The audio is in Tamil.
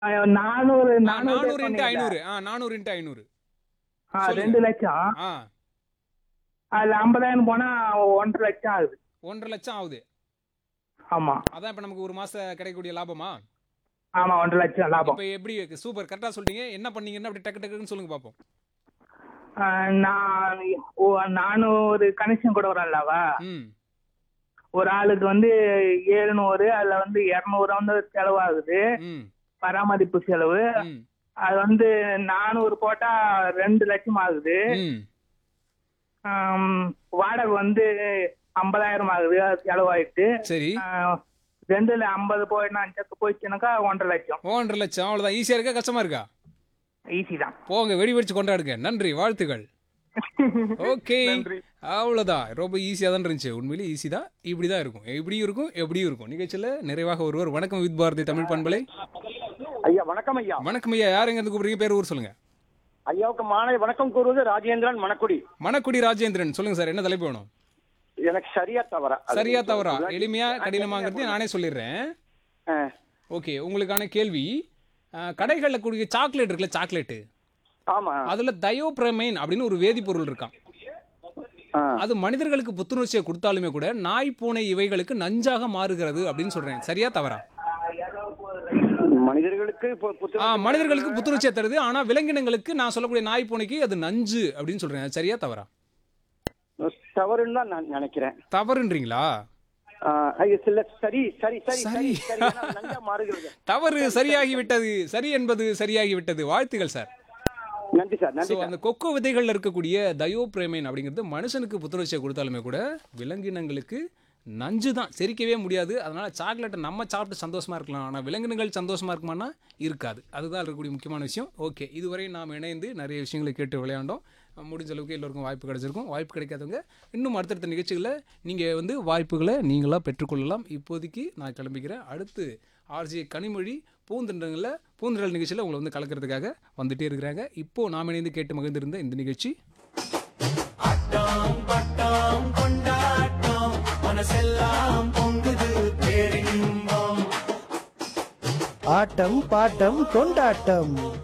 அஹ், நானூறு ஆ, நானூறு நானூறு இன்ட்டு சொன்னீங்கல்ல? ஐநூறு ஆ நானூறு இன்ட்டு ஐநூறு ஆ, சொல்லுங்க. ரெண்டு லட்சம் ஆ அதுல ஐம்பதாயிரம் போனா ஒன்றரை லட்சம் ஆகுது ஒன்றரை லட்சம் ஆகுது ஆமா அதான் இப்போ நமக்கு ஒரு மாசம் கிடைக்கக்கூடிய லாபமா ஆமா ஒன்றரை லட்சம் லாபம் இப்போ எப்படி சூப்பர் கரெக்டாக சொல்றீங்க என்ன பண்ணீங்கன்னு அப்படி டக்கு டக்குன்னு சொல்லுங்க பார்ப்போம் அஹ், நான் ஓ, நானூறு கனெக்ஷன் கூட வரலவா ம் ஒரு ஆளுக்கு வந்து ஏழுநூறு அதுல வந்து இருநூறு வந்து செலவாகுது ம் பராமரிப்பு செலவு ம் அது வந்து நானூறு போட்டா ரெண்டு லட்சம் ஆகுது ம் ஆம், வாடகை வந்து ஐம்பதாயிரம் ஆகுது அது செலவாயிட்டு சரி ஆஹ், ரெண்டுல ஐம்பது போயிடுனா போயிடுச்சுனாக்கா ஒன்றரை லட்சம் ஒன்றரை லட்சம் அவ்வளோதான் ஈஸியாக இருக்கா கஷ்டமா இருக்கா ஈஸி தான் போங்க வெடி வெடிச்சு கொண்டாடுங்க நன்றி வாழ்த்துக்கள் ஓகே நன்றி. அவ்வளோதான் ரொம்ப ஈஸியாக தான் இருந்துச்சு உண்மையிலேயே ஈஸி தான் இப்படி தான் இருக்கும் இப்படியும் இருக்கும் எப்படியும் இருக்கும் நிகழ்ச்சியில் நிறைவாக ஒருவர் வணக்கம் வித் பாரதி தமிழ் பண்பலை ஐயா வணக்கம் ஐயா வணக்கம் ஐயா யாருங்க இருந்து கூப்பிடுறீங்க பேர் ஊர் சொல்லுங்க ஐயாவுக்கு மாலை வணக்கம் கூறுவது ராஜேந்திரன் மணக்குடி மணக்குடி ராஜேந்திரன் சொல்லுங்க சார் என்ன தலைப்பு வேணும் எனக்கு சரியா தவறா அது சரியா கொஞ்சம் தவறா விளக்கி- எளிமையா கடினமாங்கிறது நானே சொல்லிடுறேன் ஆ, ஓகே உங்களுக்கான கேள்வி அஹ், கடைகளில் கூடிய சாக்லேட் இருக்குல்ல சாக்லேட்டு ஆமா அதுல தயோப்ரமைன் அப்படின்னு ஒரு வேதிப்பொருள் இருக்கான் ஆ, அது மனிதர்களுக்கு புத்துணர்ச்சியை கொடுத்தாலுமே கூட நாய் பூனை இவைகளுக்கு நஞ்சாக மாறுகிறது அப்படின்னு சொல்றேன் சரியா தவறா மனிதர்களுக்கு இப்போ புத்து- ஆ மனிதர்களுக்கு புத்துணர்ச்சியை தருது ஆனா விலங்கினங்களுக்கு நான் சொல்லக்கூடிய நாய் பூனைக்கு அது நஞ்சு அப்படின்னு சொல்றேன் அது சரியா தவறா தவறுன்னு தான் நான் நினைக்கிறேன் தவறுன்றீங்களா ஆ, ஐயா, சில சரி சரி சரி சரி. சரி சரி ஏன்னா அது நஞ்சா மாறுகிறது தவறு சரியாகி விட்டது சரி என்பது சரியாகி விட்டது வாழ்த்துகள் சார் நன்றி சார் ஸோ நன்றி சார் அந்த கொக்கோ விதைகள்ல இருக்கக்கூடிய தயோப்ரேமைன் அப்படிங்கிறது மனுஷனுக்கு புத்துணர்ச்சியை கொடுத்தாலுமே கூட விலங்கினங்களுக்கு நஞ்சு தான் செரிக்கவே முடியாது அதனால சாக்லேட்டை நம்ம சாப்பிட்டு சந்தோஷமா இருக்கலாம் ஆனால் விலங்கினங்கள் சந்தோஷமா இருக்குமானா இருக்காது அதுதான் இருக்கக்கூடிய முக்கியமான விஷயம் ஓகே இதுவரை நாம் இணைந்து நிறைய விஷயங்களை கேட்டு விளையாண்டோம் முடிஞ்ச அளவுக்கு எல்லோருக்கும் வாய்ப்பு கிடைச்சிருக்கும் வாய்ப்பு கிடைக்காதவங்க இன்னும் அடுத்தடுத்த நிகழ்ச்சிகளில் நீங்கள் வந்து வாய்ப்புகளை நீங்களாக பெற்றுக்கொள்ளலாம் இப்போதைக்கு நான் கிளம்பிக்கிறேன் அடுத்து ஆர்ஜே கனிமொழி பூந்தண்டங்களில் பூந்தண்டல் நிகழ்ச்சியில் உங்களை வந்து கலக்கிறதுக்காக வந்துட்டே இருக்கிறாங்க இப்போ நாம் இணைந்து கேட்டு மகிழ்ந்திருந்த இந்த நிகழ்ச்சி ஆட்டம் பாட்டம் கொண்டாட்டம்